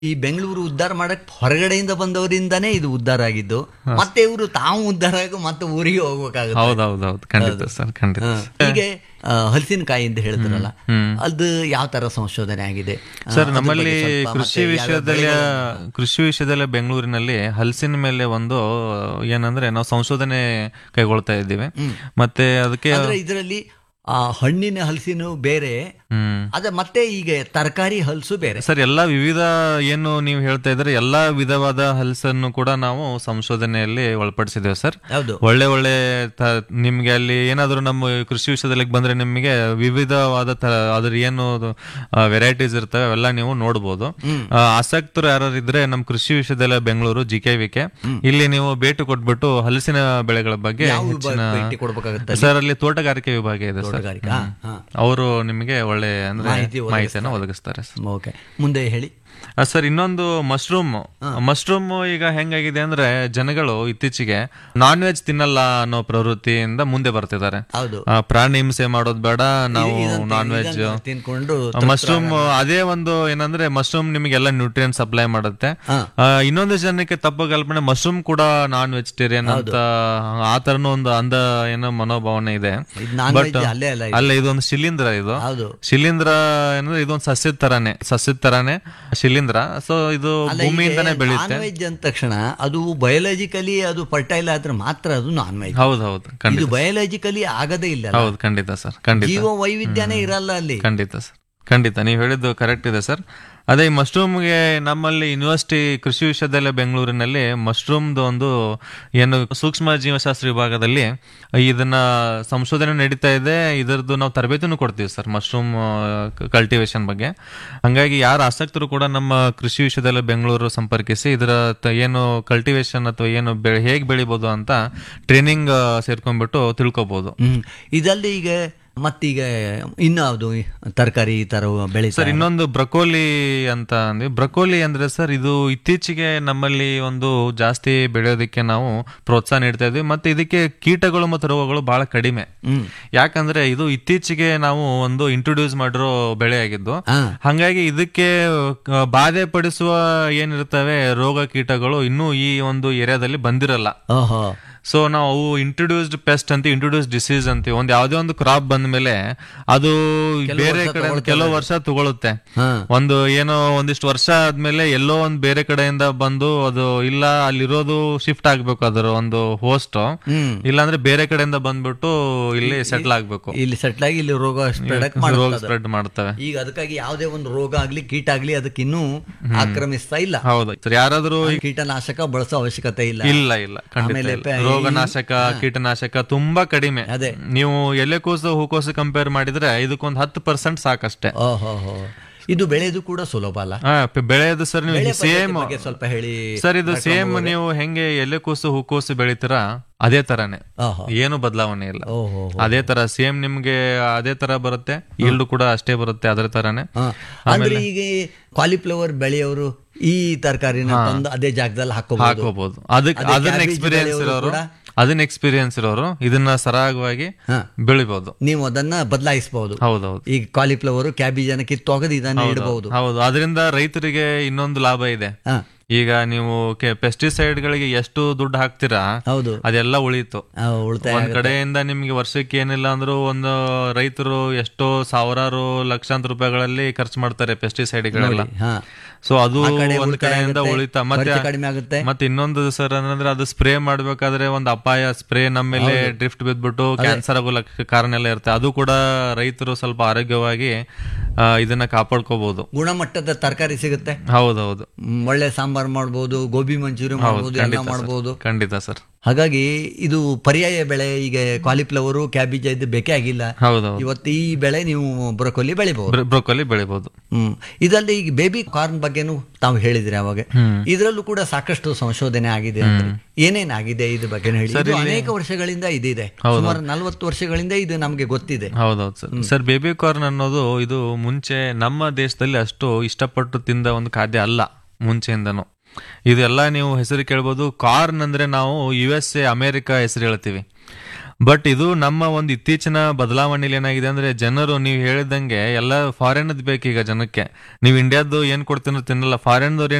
ಈ ಬೆಂಗಳೂರು ಉದ್ಧಾರ ಮಾಡಕ್ ಹೊರಗಡೆಯಿಂದ ಬಂದವರಿಂದಾನೇ ಇದು ಉದ್ಧಾರ ಆಗಿದ್ದು ಮತ್ತೆ ಇವರು ತಾವು ಉದ್ಧಾರ ಆಗಿ ಮತ್ತೆ ಊರಿಗೆ ಹೋಗ್ಬೇಕಾಗುತ್ತೆ ಹೌದೌದೌದು ಖಂಡಿತ ಸರ್ ಖಂಡಿತ ಹ. ಹೀಗೆ ಆ, ಹಲಸಿನಕಾಯಿ ಅಂತ ಹೇಳಿದ್ರಲ್ಲ ಅದು ಯಾವ ತರ ಸಂಶೋಧನೆ ಆಗಿದೆ ಆ, ಸರ್ ಅದ್ರ ನಮ್ಮಲ್ಲಿ ಬಗ್ಗೆ ಸ್ವಲ್ಪ ಕೃಷಿ ಮತ್ತೆ ಯಾವ್ಯಾವ ವಿಷಯದಲ್ಲಿ ಬೆಳೆಗಳು- ಕೃಷಿ ವಿಷಯದಲ್ಲಿ ಬೆಂಗಳೂರಿನಲ್ಲಿ ಹಲಸಿನ ಮೇಲೆ ಒಂದು ಏನಂದ್ರೆ ನಾವು ಸಂಶೋಧನೆ ಕೈಗೊಳ್ತಾ ಇದ್ದೀವಿ ಮತ್ತೆ ಅದಕ್ಕೆ ಅಂದ್ರೆ ಇದರಲ್ಲಿ ಆ ಹಣ್ಣಿನ ಹಲಸಿನ ಬೇರೆ ಹ್ಮ್ ಅದ ಮತ್ತೆ ಈಗ ತರಕಾರಿ ಹಲಸು ಬೇರೆ ಸರ್ ಎಲ್ಲಾ ವಿವಿಧ ಏನು ನೀವು ಹೇಳ್ತಾ ಇದ್ರೆ ಎಲ್ಲಾ ವಿಧವಾದ ಹಲಸನ್ನು ಕೂಡ ನಾವು ಸಂಶೋಧನೆಯಲ್ಲಿ ಒಳಪಡಿಸಿದ್ದೇವೆ ಸರ್ ಹೌದು ಒಳ್ಳೆ ಒಳ್ಳೆ ತ- ನಿಮ್ಗೆ ಅಲ್ಲಿ ಏನಾದ್ರು ನಮ್ಮ ಕೃಷಿ ವಿಷಯದಲ್ಲಿ ಬಂದ್ರೆ ನಿಮಗೆ ವಿವಿಧವಾದ ತ ಅದ್ರ ಏನು ವೆರೈಟೀಸ್ ಇರ್ತವೆ ಅವೆಲ್ಲ ನೀವು ನೋಡ್ಬೋದು ಆ, ಆಸಕ್ತರು ಯಾರು ಇದ್ರೆ ನಮ್ಮ ಕೃಷಿ ವಿಷಯದಲ್ಲಿ Bengaluru G K V K ಇಲ್ಲಿ ನೀವು ಭೇಟಿ ಕೊಟ್ಬಿಟ್ಟು ಹಲಸಿನ ಬೆಳೆಗಳ ಬಗ್ಗೆ ಯಾವ ಹೆಚ್ಚಿನ ವಿಭಾಗ ಭೇಟಿ ಕೊಡ್ಬೇಕಾಗುತ್ತೆ ಸರ್ ಅಲ್ಲಿ ತೋಟಗಾರಿಕೆ ವಿಭಾಗ ಇದೆ ಸರ್ ತೋಟಗಾರಿಕೆ ಹಾ, ಹಾ. ಅವರು ನಿಮಗೆ ಒಳ್ಳೆ ಅಂದ್ರೆ ಮಾಹಿತಿ ಮಾಹಿತಿಯನ್ನು ಒದಗಿಸ್ತಾರೆ ಸರ್ ಓಕೆ ಮುಂದೆ ಹೇಳಿ ಆ, ಸರ್ ಇನ್ನೊಂದು ಮಶ್ರೂಮ್ ಮಶ್ರೂಮ್ ಈಗ ಹೆಂಗಾಗಿದೆ ಅಂದ್ರೆ ಜನಗಳು ಇತ್ತೀಚೆಗೆ ನಾನ್ ವೆಜ್ ತಿನ್ನಲ್ಲ ಅನ್ನೋ ಪ್ರವೃತ್ತಿಯಿಂದ ಮುಂದೆ ಬರ್ತಿದ್ದಾರೆ ಹೌದು ಆ, ಪ್ರಾಣಿ ಹಿಂಸೆ ಮಾಡೋದ್ ಬೇಡ ನಾವು ಇದಂತೆ ನಾನ್ ವೆಜ್ ಇದನ್ನ ತಿನ್ಕೊಂಡು ಮಶ್ರೂಮ್ ಅದೇ ಒಂದು ಏನಂದ್ರೆ ಮಶ್ರೂಮ್ ನಿಮಗೆಲ್ಲ ನ್ಯೂಟ್ರಿಯನ್ ಸಪ್ಲೈ ಮಾಡುತ್ತೆ ಹಾ. ಆ, ಇನ್ನೊಂದು ಜನಕ್ಕೆ ತಪ್ಪು ಕಲ್ಪನೆ ಮಶ್ರೂಮ್ ಕೂಡ ನಾನ್ ವೆಜಿಟೇರಿಯನ್ ಅಂತ ಆ ತರನು ಒಂದು ಅಂದ ಏನೋ ಮನೋಭಾವನೆ ಇದೆ ಇದು ನಾನ್ But, ವೆಜ್ ಅಲ್ಲೇ ಅಲ್ಲ ಇದು. ಅಲ್ಲ ಇದೊಂದು ಶಿಲೀಂಧ್ರ ಇದು ಹೌದು ಶಿಲೀಂಧ್ರ ಏನಂದ್ರೆ ಇದೊಂದು ಸಸ್ಯದ ತರಾನೇ ಸಸ್ಯದ ತರಾನೇ ಶಿಲೀಂಧ್ರ ಸೊ ಇದು ಭೂಮಿಯಿಂದಾನೇ ಬೆಳೆಯುತ್ತೆ ನಾನ್ ವೆಜ್ ಅಂದ ತಕ್ಷಣ ಅದು ಬಯೋಲಾಜಿಕಲಿ ಅದು ಫರ್ಟೈಲ್ ಆದ್ರೆ ಮಾತ್ರ ಅದು ನಾನ್ ವೆಜ್ ಹೌದು ಹೌದು ಖಂಡಿತ ಇದು ಬಯೋಲಾಜಿಕಲಿ ಆಗದೇ ಇಲ್ಲ ಅಲ್ಲ. ಹೌದು ಖಂಡಿತ ಸರ್ ಖಂಡಿತ ಜೀವ ವೈವಿಧ್ಯನೇ ಇರಲ್ಲ ಅಲ್ಲಿ ಖಂಡಿತ ಸರ್ ಖಂಡಿತ ನೀವು ಹೇಳಿದ್ದು ಕರೆಕ್ಟ್ ಇದೆ ಸರ್ ಅದೇ ಈ ಮಶ್ರೂಮ್ಗೆ ನಮ್ಮಲ್ಲಿ ಯೂನಿವರ್ಸಿಟಿ ಕೃಷಿ ವಿಶ್ವವಿದ್ಯಾಲಯ ಬೆಂಗಳೂರಿನಲ್ಲಿ ಮಶ್ರೂಮ್ದು ಒಂದು ಏನು ಸೂಕ್ಷ್ಮ ಜೀವಶಾಸ್ತ್ರ ವಿಭಾಗದಲ್ಲಿ ಇದನ್ನ ಸಂಶೋಧನೆ ನಡೀತಾ ಇದೆ ಇದರದ್ದು ನಾವು ತರಬೇತಿನೂ ಕೊಡ್ತೀವಿ ಸರ್ ಮಶ್ರೂಮ್ ಕಲ್ಟಿವೇಶನ್ ಬಗ್ಗೆ ಹಂಗಾಗಿ ಯಾರು ಆಸಕ್ತರು ಕೂಡ ನಮ್ಮ ಕೃಷಿ ವಿಶ್ವವಿದ್ಯಾಲಯ ಬೆಂಗಳೂರು ಸಂಪರ್ಕಿಸಿ ಇದರ ತ- ಏನು ಕಲ್ಟಿವೇಶನ್ ಅಥವಾ ಏನು ಬೆಳೆ ಹೇಗೆ ಬೆಳಿಬೋದು ಅಂತ ಟ್ರೈನಿಂಗ್ ಸೇರ್ಕೊಂಡ್ಬಿಟ್ಟು ತಿಳ್ಕೊಬಹುದು ಹ್ಮ್ ಇದಲ್ಲದೆ ಈಗ ಮತ್ತೀಗ ಇನ್ಯಾವುದು ತರಕಾರಿ ಈ ತರ ಬೆಳೆ ಸರ್ ಇನ್ನೊಂದು ಬ್ರಕೋಲಿ ಅಂತ ಅಂದ್ವಿ ಬ್ರಕೋಲಿ ಅಂದ್ರೆ ಸರ್ ಇದು ಇತ್ತೀಚೆಗೆ ನಮ್ಮಲ್ಲಿ ಒಂದು ಜಾಸ್ತಿ ಬೆಳೆಯೋದಕ್ಕೆ ನಾವು ಪ್ರೋತ್ಸಾಹ ನೀಡ್ತಾ ಇದ್ವಿ ಮತ್ತೆ ಇದಕ್ಕೆ ಕೀಟಗಳು ಮತ್ತು ರೋಗಗಳು ಬಹಳ ಕಡಿಮೆ ಹ್ಮ್ ಯಾಕಂದ್ರೆ ಇದು ಇತ್ತೀಚೆಗೆ ನಾವು ಒಂದು ಇಂಟ್ರೊಡ್ಯೂಸ್ ಮಾಡಿರೋ ಬೆಳೆ ಆಗಿದ್ದು ಹಾ ಹಂಗಾಗಿ ಇದಕ್ಕೆ ಆ, ಬಾಧೆ ಪಡಿಸುವ ಏನಿರ್ತವೆ ರೋಗ ಕೀಟಗಳು ಇನ್ನೂ ಈ ಒಂದು ಏರಿಯಾದಲ್ಲಿ ಬಂದಿರಲ್ಲ ಓಹೋ ಸೊ ನಾವು ಅವು ಇಂಟ್ರೊಡ್ಯೂಸ್ಡ್ ಪೆಸ್ಟ್ ಅಂತ ಇಂಟ್ರೊಡ್ಯೂಸ್ ಡಿಸೀಸ್ ಅಂತೀವಿ ಒಂದ್ ಯಾವ್ದೇ ಒಂದು ಕ್ರಾಪ್ ಬಂದ ಮೇಲೆ ಅದು ಬೇರೆ ಕಡೆ ಕೆಲವು ವರ್ಷ ತಗೊಳುತ್ತೆ ಹಾ ಒಂದು ಏನೋ ಒಂದಿಷ್ಟು ವರ್ಷ ಆದ್ಮೇಲೆ ಎಲ್ಲೋ ಒಂದ್ ಬೇರೆ ಕಡೆಯಿಂದ ಬಂದು ಅದು ಇಲ್ಲ ಅಲ್ಲಿರೋದು ಶಿಫ್ಟ್ ಆಗ್ಬೇಕು ಅದರ ಒಂದು ಹೋಸ್ಟ್ ಹ್ಮ್ ಇಲ್ಲಾಂದ್ರೆ ಬೇರೆ ಕಡೆಯಿಂದ ಬಂದ್ಬಿಟ್ಟು ಇಲ್ಲಿ ಸೆಟ್ಲ್ ಆಗ್ಬೇಕು ಇಲ್ಲಿ ಸೆಟ್ಲ್ ಆಗಿ ಇಲ್ಲಿ ರೋಗ ಸ್ಪ್ರೆಡ್ ರೋಗ ಸ್ಪ್ರೆಡ್ ಮಾಡ್ತವೆ ಈಗ ಅದಕ್ಕಾಗಿ ಯಾವುದೇ ಒಂದು ರೋಗ ಆಗ್ಲಿ ಕೀಟ ಆಗ್ಲಿ ಅದಕ್ಕೆ ಇನ್ನೂ ಆಕ್ರಮಿಸ್ತಾ ಇಲ್ಲ ಹೌದು ಸರ್ ಯಾರಾದ್ರೂ ಕೀಟನಾಶಕ ಬಳಸೋ ಅವಶ್ಯಕತೆ ಇಲ್ಲ ಇಲ್ಲ ಇಲ್ಲ ಖಂಡಿತ ಆಮೇಲೆ ಇಲ್ಲ. ಪೆ- ರೋಗನಾಶಕ ಕೀಟನಾಶಕ ತುಂಬಾ ಕಡಿಮೆ ಅದೇ ನೀವು ಎಲೆಕೋಸು ಹೂಕೋಸು ಕಂಪೇರ್ ಮಾಡಿದ್ರೆ ಇದಕ್ಕೊಂದು ಹತ್ತು ಪರ್ಸೆಂಟ್ ಸಾಕಷ್ಟೇ ಓಹೋ ಹೋ ಇದು ಬೆಳೆದು ಕೂಡ ಸುಲಭ ಅಲ್ಲ ಆ, ಪ- ಬೆಳೆಯೋದು ಸರ್ ಬೆಳೆ ನೀವು ಪದ್ಧತಿ ಸೇಮ್ ಬಗ್ಗೆ ಸ್ವಲ್ಪ ಹೇಳಿ ಸರ್ ಇದು ಸೇಮ್ ನೀವು ಹೆಂಗೆ ಎಲೆಕೋಸು ಹೂಕೋಸು ಬೆಳಿತೀರಾ ಅದೇ ತರಾನೇ ಓಹೋ ಏನು ಬದಲಾವಣೆ ಇಲ್ಲ ಓಹೋ ಅದೇ ತರ ಸೇಮ್ ನಿಮ್ಗೆ ಅದೇ ತರ ಬರುತ್ತೆ ಈಲ್ಡ್ ಕೂಡ ಅಷ್ಟೇ ಬರುತ್ತೆ ಅದ್ರ ತರಾನೇ ಹಾ. ಅಂದ್ರೆ ಈಗ ಕಾಲಿಫ್ಲವರ್ ಬೆಳೆಯೋರು ಈ ತರಕಾರಿನ ತಂದು ಅದೇ ಜಾಗದಲ್ಲಿ ಹಾಕೋಬಹುದು ಹಾಕೋಬಹುದು ಅದಕ್ಕೆ ಅದೇ ಅದನ್ನ cabbage ಎಕ್ಸ್ಪೀರಿಯನ್ಸ್ ಬೆಳೆಯೋರು ಇರೋರು ಕೂಡ? ಅದನ್ನ ಎಕ್ಸ್ಪೀರಿಯನ್ಸ್ ಇರೋರು ಇದನ್ನ ಸರಾಗವಾಗಿ ಹಾ. ಬೆಳಿಬಹುದು ನೀವು ಅದನ್ನ ಬದಲಾಯಿಸಬಹುದು ಹೌದೌದು ಈಗ ಕಾಲಿಫ್ಲವರ್ ಕ್ಯಾಬೇಜ್ ಅನ್ನ ಕಿತ್ತೊಗದು ಇದನ್ನ ಇಡಬಹುದು ಹೌದು ಅದರಿಂದ ರೈತರಿಗೆ ಇನ್ನೊಂದು ಲಾಭ ಇದೆ ಹಾ ಈಗ ನೀವು ಪೆಸ್ಟಿಸೈಡ್ ಗಳಿಗೆ ಎಷ್ಟು ದುಡ್ಡು ಹಾಕ್ತೀರಾ ಹೌದು ಅದೆಲ್ಲ ಉಳಿತು ಆ, ಉಳಿತಾಯ ಒಂದ್ ಕಡೆಯಿಂದ ನಿಮ್ಗೆ ವರ್ಷಕ್ಕೆ ಏನಿಲ್ಲ ಅಂದ್ರೂ ಒಂದು ರೈತರು ಎಷ್ಟೋ ಸಾವಿರಾರು ಲಕ್ಷಾಂತರ ರೂಪಾಯಿಗಳಲ್ಲಿ ಖರ್ಚು ಮಾಡ್ತಾರೆ ಪೆಸ್ಟಿಸೈಡ್ ಗಳೆಲ್ಲ ಹಾ ಸೊ ಅದು ಆ ಕಡೆ ಒಂದ್ ಉಳಿತಾಯ ಕಡೆಯಿಂದ ಆಗುತ್ತೆ, ಉಳಿತ ಮತ್ತೆ ಖರ್ಚು ಕಡಿಮೆ ಆಗುತ್ತೆ ಮತ್ತೆ ಇನ್ನೊಂದು ಸರ್ ಅಂದ್ರೆ ಅದು ಸ್ಪ್ರೇ ಮಾಡ್ಬೇಕಾದ್ರೆ ಒಂದು ಅಪಾಯ ಸ್ಪ್ರೇ ನಮ್ಮ ಮೇಲೆ ಡ್ರಿಫ್ಟ್ ಬಿದ್ಬಿಟ್ಟು ಕ್ಯಾನ್ಸರ್ ಆಗೋ ಲಕ್ಷ- ಕಾರಣ ಎಲ್ಲ ಇರುತ್ತೆ ಅದು ಕೂಡ ರೈತರು ಸ್ವಲ್ಪ ಆರೋಗ್ಯವಾಗಿ ಆ, ಇದನ್ನ ಕಾಪಾಡ್ಕೋಬಹುದು ಗುಣಮಟ್ಟದ ತರಕಾರಿ ಸಿಗುತ್ತೆ ಹೌದೌದು ಮ್, ಒಳ್ಳೆ ಸಾಂಬಾರ್ ಮಾಡ್ಬೋದು ಗೋಬಿ ಮಂಚೂರಿ ಮಾಡ್ಬೋದು ಎಲ್ಲ ಮಾಡ್ಬೋದು ಖಂಡಿತ ಸರ್ ಹಾಗಾಗಿ ಇದು ಪರ್ಯಾಯ ಬೆಳೆ ಈಗ ಕಾಲಿಫ್ಲವರು ಕ್ಯಾಬೇಜ್ ಇದು ಬೇಕೇ ಆಗಿಲ್ಲ ಹೌದೌದು ಇವತ್ತು ಈ ಬೆಳೆ ನೀವು ಬ್ರೊಕೊಲಿ ಬೆಳಿಬಹುದು ಬ್ರೋಕೊಲಿ ಬೆಳಿಬಹುದು ಹ್ಮ್ ಇದಲ್ಲದೆ ಈಗ ಬೇಬಿ ಕಾರ್ನ್ ಬಗ್ಗೆನೂ ತಾವು ಹೇಳಿದ್ರಿ ಅವಾಗ ಹ್ಮ್. ಇದರಲ್ಲೂ ಕೂಡ ಸಾಕಷ್ಟು ಸಂಶೋಧನೆ ಆಗಿದೆ ಅಂದ್ರೆ ಏನೇನಾಗಿದೆ ಇದ್ರ ಬಗ್ಗೆ ಹೇಳಿ ಇದು ಅನೇಕ ವರ್ಷಗಳಿಂದ ಇದಿದೆ ಸುಮಾರು ನಲವತ್ತು ವರ್ಷಗಳಿಂದ ಇದು ನಮ್ಗೆ ಗೊತ್ತಿದೆ ಹೌದೌದು ಸರ್ ಸರ್ ಬೇಬಿ ಕಾರ್ನ್ ಅನ್ನೋದು ಇದು ಮುಂಚೆ ನಮ್ಮ ದೇಶದಲ್ಲಿ ಅಷ್ಟು ಇಷ್ಟಪಟ್ಟು ತಿಂದ ಒಂದು ಖಾದ್ಯ ಅಲ್ಲ ಮುಂಚೆಯಿಂದನು ಇದೆಲ್ಲ ನೀವು ಹೆಸರು ಕೇಳ್ಬೋದು ಕಾರ್ನ್ ಅಂದ್ರೆ ನಾವು ಯು ಎಸ್ ಎ ಅಮೆರಿಕ ಹೆಸರು ಹೇಳ್ತೀವಿ ಬಟ್ ಇದು ನಮ್ಮ ಒಂದು ಇತ್ತೀಚಿನ ಬದಲಾವಣೆಯಲ್ಲಿ ಏನಾಗಿದೆ ಅಂದ್ರೆ ಜನರು ನೀವು ಹೇಳಿದಂಗೆ ಎಲ್ಲ ಫಾರಿನ್ ಬೇಕೀಗ ಜನಕ್ಕೆ ನೀವು ಇಂಡಿಯಾದ್ದು ಏನ್ ಕೊಡ್ತೀನೋ ತಿನ್ನಲ್ಲ ಫಾರಿನ್